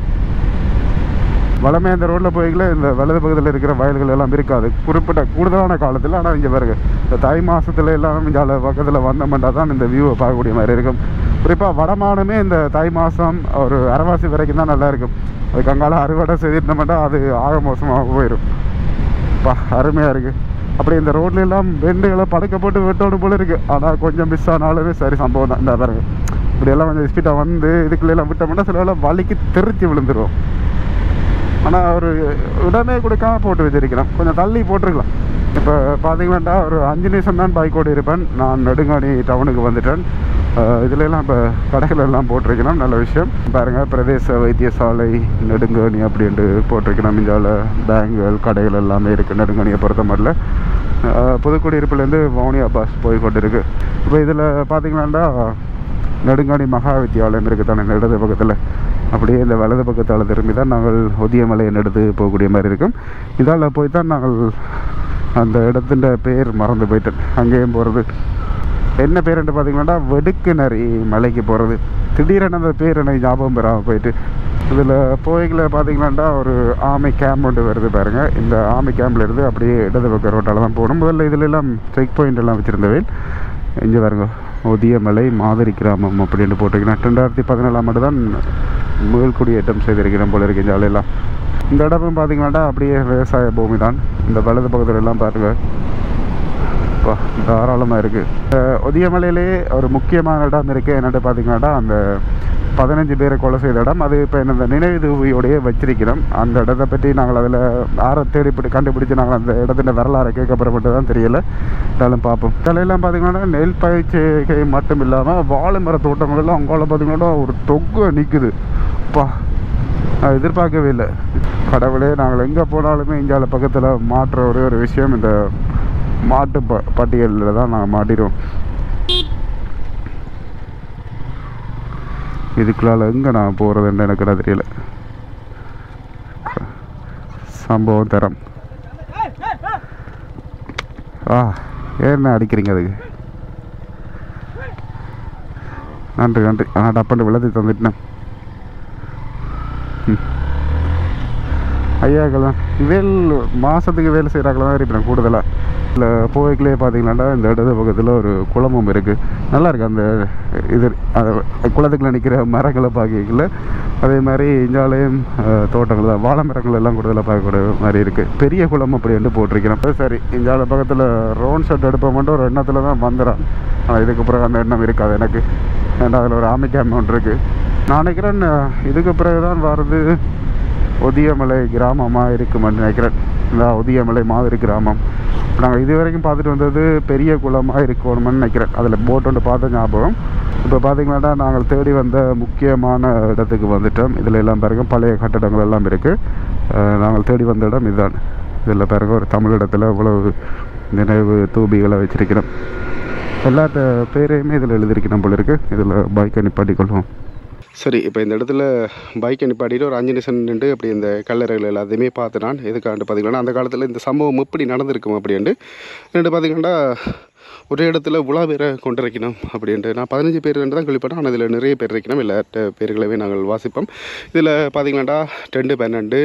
வளமே இந்த ரோட்டில் போய்க்கல இந்த வலது பக்கத்தில் இருக்கிற வயல்கள் எல்லாம் இருக்காது குறிப்பிட்ட கூடுதலான காலத்தில் ஆனால் இங்கே பாருங்க இந்த தை மாசத்துல எல்லாம் இங்கே பக்கத்தில் வந்தோம்னா தான் இந்த வியூவை பார்க்கக்கூடிய மாதிரி இருக்கும் குறிப்பாக வடமானமே இந்த தை மாதம் ஒரு அரைவாசி வரைக்கும் தான் நல்லா இருக்கும் அது கங்கால அறுவடை செய்திருந்தோம்னா அது ஆக மோசமாக போயிடும் பா அருமையாக இருக்குது அப்படி இந்த ரோட்ல எல்லாம் பெண்டுகளை படுக்க போட்டு வெட்டோடு போல இருக்குது ஆனால் கொஞ்சம் மிஸ் ஆனாலுமே சரி சம்பவம் தான் இந்த பாருங்க இப்படியெல்லாம் கொஞ்சம் ஸ்பீடாக வந்து இதுக்குள்ள எல்லாம் விட்டோம்னா சில வேளை வலிக்கு தெரிச்சு விழுந்துருவோம் ஆனால் ஒரு இடமே கொடுக்காம போட்டு வச்சிருக்கிறேன் கொஞ்சம் தள்ளி போட்டிருக்கலாம் இப்போ பார்த்தீங்கன்னா ஒரு அஞ்சு நிமிஷம் தான் பைக் ஓடி இருப்பேன் நான் நெடுங்காணி டவுனுக்கு வந்துட்டேன் அஹ் இதுல எல்லாம் இப்போ கடைகள் எல்லாம் போட்டிருக்கணும் நல்ல விஷயம் பாருங்கள் பிரதேச வைத்தியசாலை நெடுங்காணி அப்படின்ட்டு போட்டிருக்கணும் இந்தியாவில் பேங்குகள் கடைகள் எல்லாமே இருக்குது நெடுங்காணியை பொறுத்த மட்டும் அஹ் புதுக்குடியிருப்புலேருந்து வவுனியா பஸ் போய் கொண்டு இருக்கு இப்போ இதில் பார்த்தீங்கன்னா நெடுங்காணி மகா வித்தியாலயம் இருக்குது தானே இந்த இடது பக்கத்தில் அப்படியே இந்த வலது பக்கத்தால் திரும்பி தான் நாங்கள் ஒதியமலையை எடுத்து போகக்கூடிய மாதிரி இருக்கும் இதால் போய் தான் நாங்கள் அந்த இடத்தின் பேர் மறந்து போயிட்டேன் அங்கேயும் போகிறது என்ன பேருன்னு பார்த்தீங்கன்னா வெடுக்குநரி மலைக்கு போகிறது திடீரென அந்த பேர் எனக்கு ஞாபகம் பெறாமல் போயிட்டு இதில் போய்களை பார்த்தீங்கன்னா ஒரு ஆமை கேம்ப் ஒன்று வருது பாருங்கள் இந்த ஆமை கேம்பில் இருந்து அப்படியே இடது பக்க ரோட்டால் தான் போகணும் முதல்ல இதில் எல்லாம் செக் பாயிண்ட் எல்லாம் வச்சுருந்தவை இங்கே பாருங்க ஒதியமலை மாதிரி கிராமம் அப்படின்னு போட்டிருக்கேன் ரெண்டாயிரத்தி பதினேழாம் ஆண்டு தான் முதல் குடியேற்றம் செய்திருக்கிறேன் போல இருக்கு ஜாலியெல்லாம் இந்த இடமும் பார்த்தீங்கன்னா அப்படியே விவசாய பூமி தான் இந்த வலது பக்கத்துல எல்லாம் பாருங்க அப்பா தாராளமாக இருக்குது ஒதியமலையிலே ஒரு முக்கியமான இடம் இருக்குது என்னென்னு பார்த்தீங்கன்னா அந்த பதினஞ்சு பேரை கொலை செய்த இடம் அது இப்போ இந்த நினைவு தூவியோடையே வச்சிருக்கிறோம் அந்த இடத்த பற்றி நாங்கள் அதில் ஆற தேடி பிடி கண்டுபிடிச்சு நாங்கள் அந்த இடத்துல வரலாறு கேட்கப்படப்பட்டு தான் தெரியல இருந்தாலும் பார்ப்போம் தலையெல்லாம் பார்த்தீங்கன்னா நெல் பயிற்சிகை மட்டும் இல்லாமல் வாழை மர தோட்டங்களெல்லாம் அங்கால பார்த்தீங்கன்னா ஒரு தொகு நிற்குது அப்பா நான் எதிர்பார்க்கவே இல்லை கடவுளே நாங்கள் எங்கே போனாலுமே இந்தியாவில் பக்கத்தில் மாற்ற ஒரே ஒரு விஷயம் இந்த மாட்டு ப பட்டியலில் தான் நாங்கள் மாட்டிடுவோம் இதுக்குள்ளால எங்கே நான் போகிறதுன்னு எனக்கு என்ன தெரியல சம்பவம் தரம் ஆ ஏன் அடிக்கிறீங்க அதுக்கு நன்றி நன்றி ஆ டப்பண்டு விளத்தி தந்துட்டேன் ஐயாக்கெல்லாம் வேல் மாதத்துக்கு வேலை செய்கிறாங்களா தான் இருப்பேன் கூடுதலாக இல்லை போய்க்கிலே பார்த்தீங்களாண்டா இந்த இடது பக்கத்தில் ஒரு குளமும் இருக்குது நல்லா இருக்கு அந்த இது அந்த குளத்துக்குள்ள நிற்கிற மரங்களை பார்க்கல அதே மாதிரி இஞ்சாலையும் அஹ், தோட்டங்கள் தான் வாழை மரங்கள் எல்லாம் கூடுதலாக பார்க்கக்கூடிய மாதிரி இருக்குது பெரிய குளம் அப்படி வந்து போட்டிருக்கிறேன் இப்ப சரி இஞ்சால பக்கத்தில் ரோன் ஷர்ட் எடுப்ப மட்டும் ஒரு எண்ணத்தில் தான் வந்துடுறான் ஆனால் இதுக்கு பிறகு அந்த எண்ணம் இருக்காது எனக்கு ஏன்னா அதில் ஒரு ஆமைக்காம ஒன்று இருக்குது நான் நினைக்கிறேன் அஹ், இதுக்கு பிறகு தான் வர்றது ஒதியமலை கிராமமாக இருக்குமென்னு நினைக்கிறேன் இந்த ஒதியமலை மாதிரி கிராமம் நாங்கள் இது வரைக்கும் பார்த்துட்டு வந்தது பெரிய குளமாக இருக்கணும்னு நினைக்கிறேன் அதில் போட் ஒன்று பார்த்த ஞாபகம் இப்போ பார்த்தீங்கன்னா நாங்கள் தேடி வந்த முக்கியமான இடத்துக்கு வந்துட்டோம் இதில் எல்லாம் பாருங்க பழைய கட்டடங்கள் எல்லாம் இருக்குது நாங்கள் தேடி வந்த இடம் இதுதான் இதில் பாருங்க ஒரு தமிழ் இடத்துல இவ்வளவு நினைவு தூபிகளை வச்சிருக்கிறோம் எல்லாத்த பேரையுமே இதில் எழுதியிருக்கிறோம் போல இருக்குது இதில் பைக்கை நிப்பாட்டி கொள்வோம் சரி இப்போ இந்த இடத்துல பைக்கை நிப்பாட்டிட்டு ஒரு அஞ்சு நிமிஷம் நின்று அப்படி இந்த கல்லறைகள் எல்லாத்தையுமே பார்த்து நான் எதுக்காண்டு பார்த்தீங்கன்னா அந்த காலத்தில் இந்த சம்பவம் எப்படி நடந்திருக்கும் அப்படின்ட்டு ரெண்டு பார்த்தீங்கன்னா ஒரே இடத்துல உலா பேரை கொண்டிருக்கணும் அப்படின்ட்டு நான் பதினஞ்சு பேர் தான் கேள்விப்பட்டேன் ஆனால் இதில் நிறைய பேர் இருக்கணும் எல்லா பேர்களையும் நாங்கள் வாசிப்போம் இதில் பார்த்தீங்கன்னா ரெண்டு பன்னெண்டு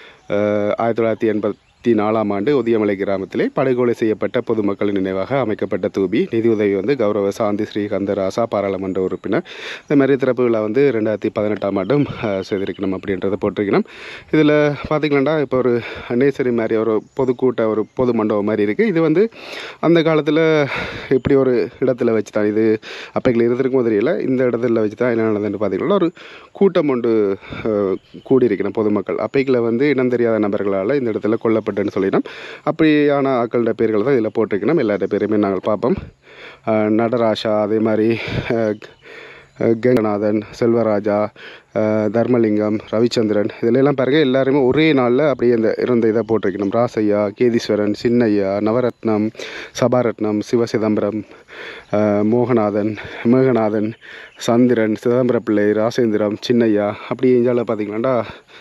அஹ், ஆயிரத்தி தொள்ளாயிரத்தி எண்பத்தி நாலாம் ஆண்டு ஒதியமலை கிராமத்திலே படுகொலை செய்யப்பட்ட பொதுமக்களின் நினைவாக அமைக்கப்பட்ட தூபி நிதியுதவி வந்து கௌரவ சாந்தி ஸ்ரீ கந்தராசா பாராளுமன்ற உறுப்பினர் இந்த மாதிரி திறப்பு விழா வந்து ரெண்டாயிரத்தி பதினெட்டாம் ஆண்டும் அஹ், செய்திருக்கணும் அப்படின்றத போட்டிருக்கணும் இதில் பார்த்திங்கன்னா இப்போ ஒரு நேசரி மாதிரி ஒரு பொதுக்கூட்ட ஒரு பொது மண்டபம் மாதிரி இருக்குது இது வந்து அந்த காலத்தில் இப்படி ஒரு இடத்துல வச்சு தான் இது அப்பைகள் இருந்திருக்கும் தெரியல இந்த இடத்துல வச்சு தான் என்ன நடந்ததுன்னு பார்த்தீங்கன்னா ஒரு கூட்டம் ஒன்று அஹ், கூடியிருக்கணும் பொதுமக்கள் அப்பைகளை வந்து இனம் தெரியாத நபர்களால் இந்த இடத்துல கொல்லப்பட்டுன்னு சொல்லிடும் அப்படியான ஆக்களோட பேர்கள் தான் இதில் போட்டிருக்கணும் எல்லாரோட பேருமே நாங்கள் பார்ப்போம் அஹ், நடராஷா அதே மாதிரி அஹ், அஹ், கங்கநாதன் செல்வராஜா அஹ், தர்மலிங்கம் ரவிச்சந்திரன் இதில் எல்லாம் பாருங்க எல்லாருமே ஒரே நாளில் அப்படியே இந்த இருந்த இதை போட்டிருக்கணும் ராசையா கேதீஸ்வரன் சின்னையா நவரத்னம் சபாரத்னம் சிவசிதம்பரம் அஹ், மோகநாதன் மேகநாதன் சந்திரன் சிதம்பர பிள்ளை ராசேந்திரம் சின்னையா அப்படி இஞ்சால பார்த்தீங்கன்னாண்டா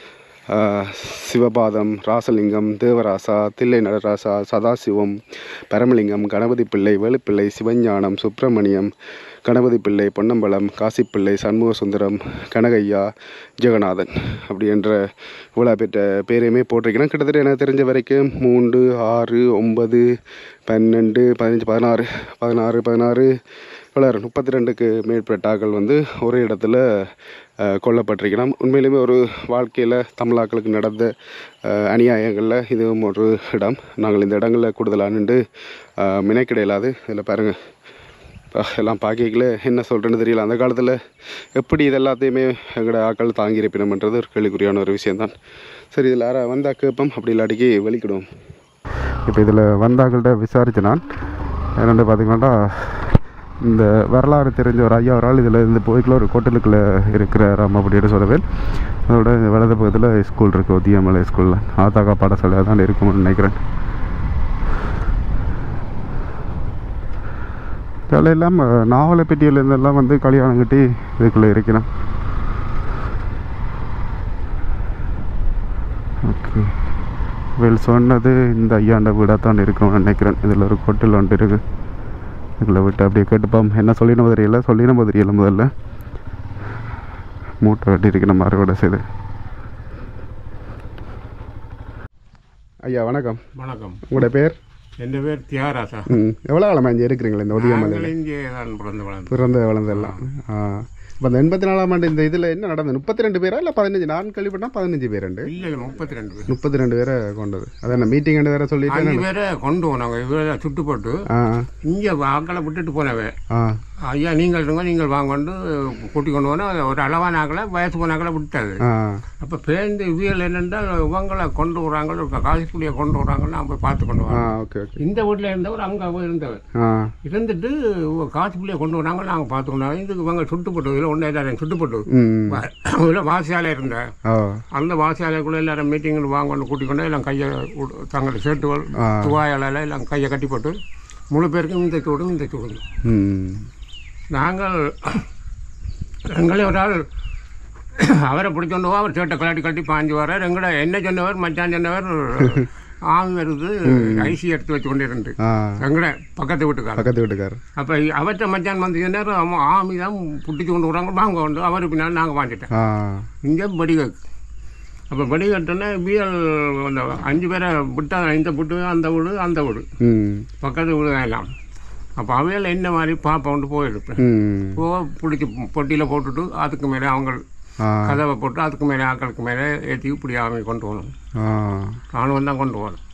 ஆஹ் சிவபாதம் ராசலிங்கம் தேவராசா தில்லை நடராசா சதாசிவம் பரமலிங்கம் கணபதி பிள்ளை வேலுப்பிள்ளை சிவஞானம் சுப்பிரமணியம் கணபதி பிள்ளை பொன்னம்பலம் காசிப்பிள்ளை சண்முக சுந்தரம் கனகையா ஜெகநாதன் அப்படி என்ற இவ்வளோ பெற்ற பேரையுமே போட்டிருக்கிறேன் கிட்டத்தட்ட எனக்கு தெரிஞ்ச வரைக்கும் மூன்று ஆறு ஒன்பது பன்னெண்டு பதினஞ்சு பதினாறு பதினாறு பதினாறு இவ்வளோ முப்பத்தி ரெண்டுக்கு மேற்பட்ட ஆட்கள் வந்து ஒரே இடத்துல அஹ், கொல்லப்பட்டிருக்கிறோம் உண்மையிலுமே ஒரு வாழ்க்கையில் தமிழாக்களுக்கு நடந்த அஹ், அநியாயங்களில் இதுவும் ஒரு இடம் நாங்கள் இந்த இடங்களில் கூடுதலாக நின்று மினைக்கிட இல்லாது இதில் பாருங்கள் எல்லாம் பார்க்கல என்ன சொல்கிறேன்னு தெரியல அந்த காலத்தில் எப்படி இது எல்லாத்தையுமே எங்களோட ஆக்கள் தாங்கியிருப்பினம்ன்றது ஒரு கேள்விக்குறியான ஒரு விஷயம்தான் சரி இதில் யாரா வந்தால் கேட்போம் அப்படி இல்லாட்டிக்கு வெளிக்கிடுவோம் இப்போ இதில் வந்தாக்கள்கிட்ட விசாரிச்சு நான் என்னென்னு பார்த்தீங்கன்னா இந்த வரலாறு தெரிஞ்ச ஒரு ஐயா ஒரு ஆள் இதில் இருந்து போய்க்குள்ள ஒரு கொட்டலுக்குள்ளே இருக்கிறாராம் அப்படின்னு சொல்லவே அதோட இந்த வலது பக்கத்தில் ஸ்கூல் இருக்குது ஒத்தியமலை ஸ்கூலில் ஆத்தாக்கா பாடசாலை தான் இருக்கும்னு நினைக்கிறேன் இதெல்லாம் இல்லாமல் நாவலப்பட்டியிலேருந்தெல்லாம் வந்து கல்யாணம் கட்டி இதுக்குள்ளே இருக்கிறேன் ஓகே இவள் சொன்னது இந்த ஐயாண்ட வீடாக தான் இருக்கும்னு நினைக்கிறேன் இதில் ஒரு கொட்டில் வந்துட்டு இருக்கு இதில் விட்டு அப்படியே கேட்டுப்போம் என்ன சொல்லினமோ தெரியல சொல்லினமோ தெரியல முதல்ல மூட்டை வெட்டி இருக்கிற மாதிரி கூட செய்து ஐயா வணக்கம் வணக்கம் உங்களோட பேர் என் பேர் தியாகராசா ம் எவ்வளோ காலமாக இங்கே இருக்கிறீங்களா இந்த ஒதியமலையில் நாங்கள் இங்கே தான் பிறந்து வளர்ந்து பிறந்த வளர்ந்தெல்லாம் ஆ இப்போ அந்த எண்பத்தி நாலாம் ஆண்டு இந்த இதில் என்ன நடந்தது முப்பத்தி ரெண்டு பேரா இல்லை பதினஞ்சு நான் கேள்விப்பட்டா பதினஞ்சு பேர் ரெண்டு இல்லை இல்லை முப்பத்தி ரெண்டு பேர் முப்பத்தி ரெண்டு பேரை கொண்டது அதான் என்ன மீட்டிங் ரெண்டு வேற சொல்லிட்டு அஞ்சு பேரை கொண்டு போனாங்க இவரை சுட்டு போட்டு ஆ இங்கே ஆக்களை விட்டுட்டு போனவே ஆ ஐயா நீங்கள் இருங்க நீங்கள் வாங்கொண்டு கூட்டி கொண்டு போனால் ஒரு அளவான ஆக்களை வயசு போனாக்களை விட்டாது ஆ அப்போ பேருந்து இவியல் என்னென்றால் இவங்களை கொண்டு வராங்களோ காசிப்புள்ளியை கொண்டு வராங்கன்னு நான் போய் பார்த்து கொண்டு ஆ வரேன் ஓகே ஓகே இந்த வீட்டில் இருந்தவர் அங்கே போய் இருந்தவர் ஆ இருந்துட்டு காசிப்புள்ளியை கொண்டு வராங்க நாங்கள் பார்த்து கொண்டு வரோம் இதுக்கு இவங்க சுட்டு போட்டு இதில் ஒன்றே எல்லாரும் சுட்டு போட்டு ம் இதில் வாசியாலே இருந்தேன் ஓ அந்த வாசியாலைக்குள்ளே எல்லாரும் மீட்டிங்கில் வாங்கன்னு கூட்டி கொண்டு எல்லாம் கையை உடு- தங்களை ஷர்ட்டுகள் ஆ. துவாயால எல்லாம் கையை கட்டி போட்டு முழு பேருக்கும் இந்த சூடும் இந்த சூடும் ம் நாங்கள் எங்களே ஒரு ஆள் அவரை பிடிச்சோண்டு போவோம் அவர் சேட்டை கலாட்டி கட்டி பாஞ்சு வர்றார் எங்களை என்ன சொன்னவர் மச்சான் சொன்னவர் ஆமி வருது ஐசி எடுத்து வச்சு கொண்டு இருந்து ஆ எங்கட பக்கத்து வீட்டுக்காரர் பக்கத்து வீட்டுக்கார் அப்போ அவர்கிட்ட மச்சான் வந்து சொன்னார் அவன் ஆமி தான் பிடிச்சி கொண்டு வராங்க வாங்க கொண்டு அவர் பின்னால் நாங்கள் வாங்கிட்டேன் ஆ இங்கே படிகக்கு அப்போ படிகட்டுன்னா பிஎல் அந்த அஞ்சு பேரை விட்டா இந்த விட்டு அந்த வீடு அந்த வீடு ம் பக்கத்து வீடு தான் எல்லாம் அப்போ அவையில் என்ன மாதிரி பாப்பா போயிருப்பேன் ம் பூ பிடிச்சி பொட்டியில் போட்டுட்டு அதுக்கு மேலே அவங்க ஆ கதவை போட்டு அதுக்கு மேலே ஆக்களுக்கு மேலே ஏற்றி இப்படி அவங்க கொண்டு போகணும் ஆ ராணுவம் தான் கொண்டு போகணும்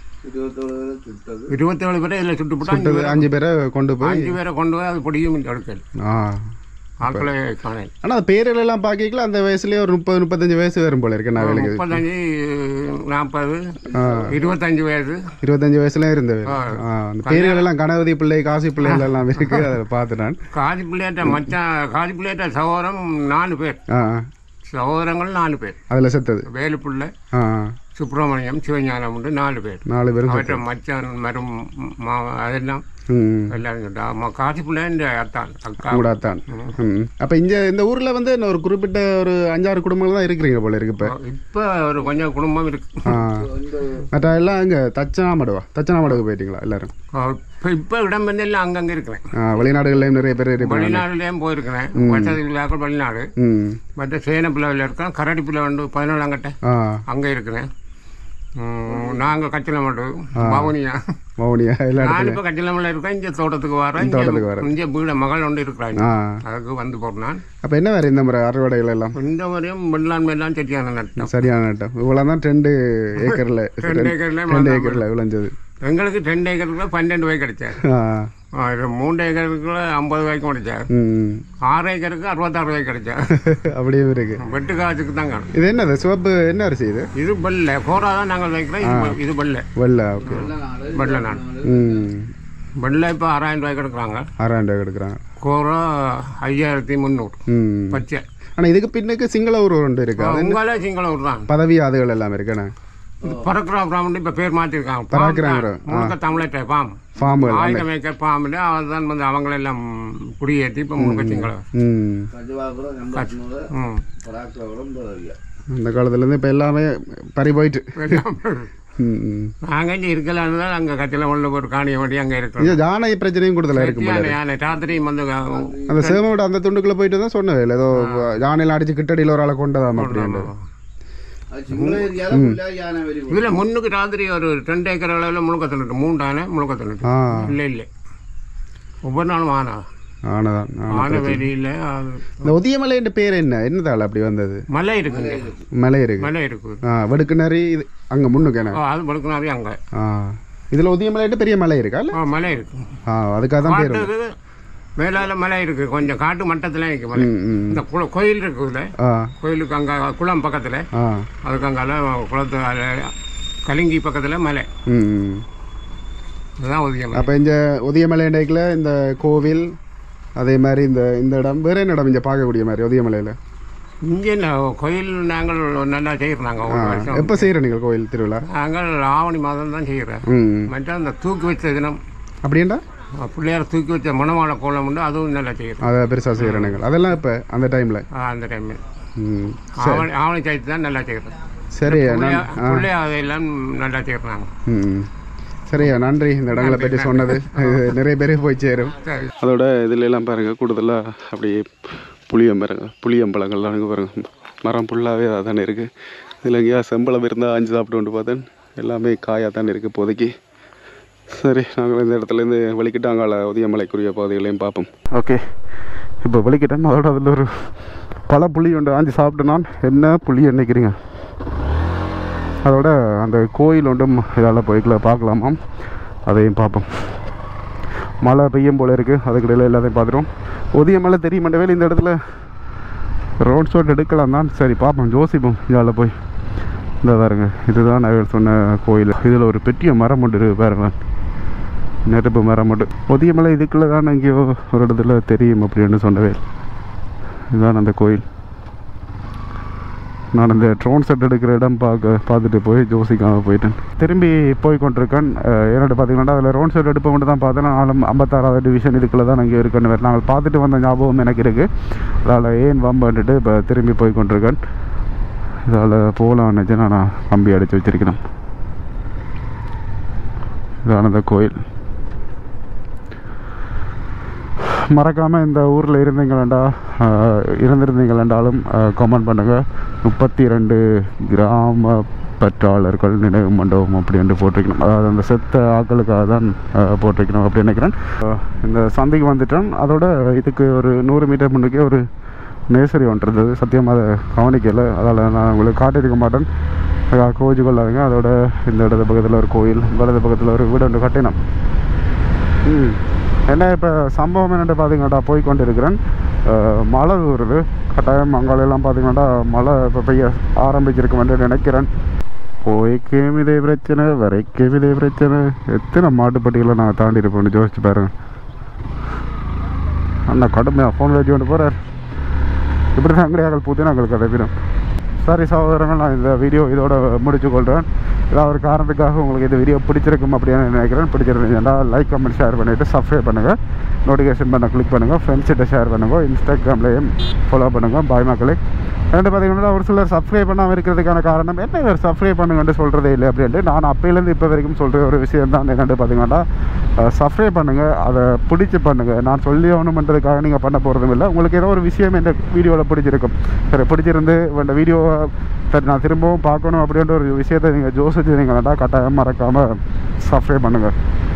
இருபத்தேழு பேரை இதில் சுட்டு போட்டு அஞ்சு சுட்டது பேரை அஞ்சு பேரை கொண்டு போய் அஞ்சு பேரை கொண்டு போய் அது பொடியும் எடுக்கல ஆ ஆக்களை காணேன் ஆனால் அந்த பேர்கள் எல்லாம் பார்க்கல அந்த வயசுலயே ஒரு முப்பது முப்பத்தஞ்சு வயசு வரும் போல இருக்கு நான் வேலைக்கு முப்பத்தஞ்சு நாற்பது ஆ இருபத்தஞ்சு வயசு இருபத்தஞ்சு வயசுல இருந்தது ஆ. ஆ அந்த பேர்கள் எல்லாம் கணபதி பிள்ளை காசி பிள்ளைகள் எல்லாம் இருக்கு அதை பார்த்து நான் காதி பிள்ளையாட்ட மச்சான் காதி பிள்ளையாட்ட சகோதரம் நாலு பேர் ஆ சகோதரங்கள் நாலு பேர் அதில் செத்தது வேலு பிள்ளை ஆ சுப்பிரமணியம் சிவஞானம் உண்டு நாலு பேர் நாலு பேரும் செத்து- அவற்றை மச்சான் மரும் மாமா அதெல்லாம் ம் எல்லாரும் சொல்லிட்டா அம்மா காசி பிள்ளை இந்த அத்தான் அக்கா கூடாத்தான் ம் அப்போ இங்கே இந்த ஊரில் வந்து இன்னும் ஒரு குறிப்பிட்ட ஒரு அஞ்சாறு குடும்பங்கள் தான் இருக்கிறீங்க போல இருக்கு இப்போ இப்போ ஒரு கொஞ்சம் குடும்பம் இருக்கு ஆ மற்ற எல்லாம் இங்கே தச்சனாமடுவா தச்சனாமடுக்கு போயிட்டீங்களா எல்லாரும் இப்போ இப்போ இடம் வந்து எல்லாம் அங்கங்கே இருக்கிறேன் ஆ வெளிநாடுகள்லையும் நிறைய பேர் இருப்பாங்க வெளிநாடுலேயும் போயிருக்கிறேன் வசதி இல்லாக்கள் வெளிநாடு ம் மற்ற சேன பிள்ளைவில் இருக்கேன் கரடி பிள்ளை வந்து பதினேழாம் கட்ட ஆ அங்கே இருக்கிறேன் நாங்கள் கச்சிலமட்டு பவனியா மௌனியா எல்லா நான் இடத்துலையும் இப்போ கச்சிலமல்ல இருக்கேன் இங்கே தோட்டத்துக்கு வரேன் தோட்டத்துக்கு வரேன். இங்கே வீட மகள் ஒன்று இருக்கிறாங்க ஆ அதுக்கு வந்து போகிறேன் அப்போ என்ன வேறு இந்த முறை அறுவடைகள் எல்லாம் இந்த முறையும் வெள்ளாண்மை எல்லாம் செட்டியான நட்டம் சரியான நட்டம் இவ்வளோ தான் ரெண்டு ஏக்கரில் ரெண்டு ஏக்கர்ல ரெண்டு ஏக்கரில் விளைஞ்சது எங்களுக்கு ரெண்டு ஏக்கருக்குள்ள பன்னெண்டு ரூபாய் கிடைச்சார் ஆ ஆ, இது மூன்று ஏக்கருக்குள்ள ஐம்பது ரூபாய்க்கும் கிடைச்சார் ம் ஆறு ஏக்கருக்கு அறுபத்தாறு ரூபாய்க்கு கிடைச்சார் அப்படியே இருக்கு வெட்டு காசுக்கு தான் காணும் இது என்னது சிவப்பு என்ன அரிசி இது இது பல்ல கோரா தான் நாங்கள் வைக்கிறோம் இது பல்- இது பல்ல வெள்ளை ஓகே பல்ல நான் ம் பல்ல இப்போ ஆறாயிரம் ரூபாய்க்கு எடுக்கிறாங்க ஆறாயிரம் ரூபாய் எடுக்கிறாங்க கோரா ஐயாயிரத்தி முந்நூறு ம் பச்சை ஆனால் இதுக்கு பின்னுக்கு சிங்கள ஊர் ஒன்று இருக்கு அது உங்களே சிங்களம் தான் பதவி அதுகள் எல்லாம் இருக்குண்ணே இது பறக்குறா பிராமணன் இப்போ பேர் மாற்றிருக்காங்க பறக்குறாங்க. முழுக்க தமிழற்ற பாம் ஃபார்முகள் ஆயுதம் மேய்க்க பாம்பு அதுதான் வந்து அவங்களெல்லாம் குடியேற்றி இப்போ முழுக்க சிங்களம் ம் ம் அந்த காலத்துலேருந்து இப்போ எல்லாமே பறி போயிட்டு ம் ம் நாங்கள் இங்கே இருக்கலான்னு தான் அங்கே கத்தில உள்ள ஒரு காணிய வண்டி அங்கே இருக்கிறோம் இங்கே ஜானை பிரச்சனையும் கூடுதலாக இருக்கும் போல யானை ராத்திரியும் வந்து அந்த சேமோட அந்த துண்டுக்குள்ளே போயிட்டு தான் சொன்னது இல்லை ஏதோ யானையில் அடிச்சு கிட்டடியில் ஒரு ஆளை கொண்டதாம் அப்படின்ட்டு இதுல முன்னுக்கு ராத்திரி ஒரு ரெண்டு ஏக்கர் அளவில் முழுக்க தின்னுட்டு மூணு ஆனை முழுக்க தின்னுட்டு ஆ இல்லை இல்லை ஒவ்வொரு நாளும் ஆனா ஆனதான் ஆனா. ஆனை வெளியில் இந்த உதயமலைன்ற பேர் என்ன என்னதால அப்படி வந்தது மலை இருக்குங்க மலை இருக்கு மலை இருக்குது ஆ வெடுக்குனரி இது அங்கே முன்னுக்கு என்ன ஓ, அது படுக்கணும் அங்கே ஆ இதில் உதயமலைன்ட்டு பெரிய மலை இருக்கா இல்லை ஆ மலை இருக்கு ஆ அதுக்காக தான் பேர் காட்டுக்கு மேலால மலை இருக்கு கொஞ்சம் காட்டு மட்டத்தில் இருக்கு மலை ம் ம் இந்த குள கோயில் இருக்குதுல ஆ கோயிலுக்கு அங்கே குளம் பக்கத்தில் ஆ அதுக்கு அங்கால குளத்து அல- கலிங்கி பக்கத்தில் மலை ம் ம் அதுதான் ஒதுக்கிய அப்போ இந்த உதயமலைண்டைக்கில் இந்த கோவில் அதே மாதிரி இந்த இந்த இடம் வேற என்ன இடம் இங்கே பார்க்கக்கூடிய மாதிரி உதயமலையில் இங்கே என்ன கோயில் நாங்கள் நல்லா செய்கிறோம் நாங்கள் ஒரு வருஷம் எப்போ செய்கிற நீங்கள் கோவில் திருவிழா நாங்கள் ஆவணி மாதம் தான் செய்கிறோம் ம் ம். மற்ற அந்த தூக்கி வச்ச தினம் அப்படின்டா பிள்ளையார் தூக்கி வச்ச மணவாள கோலம் உண்டு அதுவும் நல்லா செய்கிறோம் அதை பெருசாக செய்கிற நீங்கள் அதெல்லாம் இப்போ அந்த டைமில் அந்த டைமில் ம் ஆவணி ஆவணி சைத்து தான் நல்லா செய்கிறோம் சரி நான் பிள்ளையார் அதையெல்லாம் நல்லா செய்கிறோம் நாங்கள் ம் சரியா நன்றி இந்த இடங்களை பற்றி சொன்னது இது நிறைய பேருக்கு போய் சேரும் சரி அதோட இதுல எல்லாம் பாருங்க கூடுதலாக அப்படியே புளியம்பரங்க புளியம்பழங்கள்லாம் இருக்கு பாருங்க மரம் ஃபுல்லாகவே அதானே இருக்குது இதில் எங்கேயா செம்பழம் இருந்தால் அஞ்சு சாப்பிட்டு கொண்டு பார்த்தேன் எல்லாமே காயாக தானே இருக்குது இப்போதைக்கு சரி நாங்கள் இந்த இடத்துலேருந்து வலிக்கிட்டு அங்கால உதயமலைக்குரிய பகுதிகளையும் பார்ப்போம் ஓகே இப்போ வெளிக்கிட்டேன் அதோட அதில் ஒரு பல புளி உண்டு ஆஞ்சி சாப்பிட்டு நான் என்ன புளி நினைக்கிறீங்க அதோட அந்த கோயில் ஒன்றும் இதால் போய்க்கல பார்க்கலாமாம் அதையும் பார்ப்போம் மழை பெய்யும் போல இருக்குது அதுக்கிடையில் எல்லாத்தையும் பார்த்துருவோம் உதய மழை தெரிய மாட்டவே இந்த இடத்துல ரோட் ஷோட் எடுக்கலாம் தான் சரி பார்ப்போம் ஜோசிப்போம் இதால் போய் இந்த பாருங்க இதுதான் நான் சொன்ன கோயில் இதில் ஒரு பெரிய மரம் ஒன்று இருக்கு பாருங்க நெருப்பு மரம் மட்டும் உதய மலை இதுக்குள்ளே தான் எங்கேயோ ஒரு இடத்துல தெரியும் அப்படின்னு சொன்னவே இதுதான் அந்த கோயில் நான் அந்த ட்ரோன் செட் எடுக்கிற இடம் பார்க்க பார்த்துட்டு போய் ஜோசிக்காக போயிட்டேன் திரும்பி போய் கொண்டிருக்கேன் அஹ் என்னோட பார்த்தீங்கன்னா அதில் ரோன் செட் எடுப்ப மட்டும் தான் பார்த்தேன் நாலும் ஐம்பத்தாறாவது டிவிஷன் இதுக்குள்ளே தான் அங்கே இருக்குன்னு வேறு நாங்கள் பார்த்துட்டு வந்த ஞாபகம் எனக்கு இருக்குது அதால் ஏன் வம்பன்ட்டு இப்போ திரும்பி போய் கொண்டிருக்கேன் இதால் போகலாம் நினச்சி நான் கம்பி அடித்து வச்சிருக்கிறேன் இதான அந்த கோயில் மறக்காமல் இந்த ஊரில் இருந்தீங்களா இருந்திருந்தீங்களாண்டாலும் கமெண்ட் பண்ணுங்கள் முப்பத்தி ரெண்டு கிராம பற்றாளர்கள் நினைவு மண்டபம் அப்படின்ட்டு போட்டிருக்கணும் அதாவது அந்த செத்த ஆக்களுக்காக தான் அஹ், போட்டிருக்கணும் அப்படின்னு நினைக்கிறேன் அஹ், இந்த சந்தைக்கு வந்துட்டேன் அதோட இதுக்கு ஒரு நூறு மீட்டர் முன்னுக்கே ஒரு நேசரி ஒன்று இருந்தது சத்தியமாக அதை கவனிக்கலை அதால் நான் உங்களுக்கு காட்டியிருக்க மாட்டேன் கோவிச்சு கொள்ளாதுங்க அதோட இந்த இடத்து பக்கத்தில் ஒரு கோயில் வலது பக்கத்தில் ஒரு வீடு ஒன்று கட்டினோம் ம் என்ன இப்போ சம்பவம் என்னென்னு பார்த்தீங்கன்னாடா போய் கொண்டு இருக்கிறேன் அஹ், மழை வருது கட்டாயம் அங்காலெல்லாம் பார்த்தீங்கன்னா மழை இப்போ பெய்ய ஆரம்பிச்சிருக்கும் என்று நினைக்கிறேன் போய்க்கும் இதே பிரச்சனை வரைக்கும் இதே பிரச்சனை எத்தனை மாட்டுப்பட்டிகளை நான் தாண்டி இருப்பேன்னு யோசிச்சு பாருங்க அண்ணா கடுமையாக ஃபோன் வச்சு கொண்டு போகிறார் இப்படி தான் அங்கடியாக்கள் பூத்தி நாங்கள் கதைப்பிடும் சரி சகோதரங்கள் நான் இந்த வீடியோ இதோட முடிச்சு கொள்கிறேன் ஏதாவது ஒரு காரணத்துக்காக உங்களுக்கு இந்த வீடியோ பிடிச்சிருக்கும் அப்படின்னு நினைக்கிறேன் பிடிச்சிருந்தீங்கன்னா லைக் கமெண்ட் ஷேர் பண்ணிவிட்டு சப்ஸ்கிரைப் பண்ணுங்கள் நோட்டிஃபிகேஷன் பண்ண கிளிக் பண்ணுங்கள் ஃப்ரெண்ட்ஸ்கிட்ட ஷேர் பண்ணுங்கள் இன்ஸ்டாகிராம்லேயும் ஃபாலோ பண்ணுங்கள் பாய் மக்களே ரெண்டு பார்த்தீங்கன்னா ஒரு சிலர் சப்ஸ்கிரைப் பண்ணாமல் இருக்கிறதுக்கான காரணம் என்ன இவர் சப்ஸ்கிரைப் பண்ணுங்கன்னு சொல்கிறதே இல்லை அப்படின்ட்டு நான் அப்பையிலேருந்து இப்போ வரைக்கும் சொல்கிற ஒரு விஷயம் தான் என்னென்னு பார்த்தீங்கன்னா சப்ஸ்கிரைப் பண்ணுங்கள் அதை பிடிச்சி பண்ணுங்கள் நான் சொல்லி ஆகணுன்றதுக்காக நீங்கள் பண்ண போகிறதும் இல்லை உங்களுக்கு ஏதோ ஒரு விஷயம் இந்த வீடியோவில் பிடிச்சிருக்கும் சரி பிடிச்சிருந்து இந்த வீடியோவை சரி நான் திரும்பவும் பார்க்கணும் அப்படின்ற ஒரு விஷயத்தை நீங்கள் யோசிச்சிருந்தீங்கன்னா கட்டாயம் மறக்காமல் சப்ஸ்கிரைப் பண்ணுங்கள்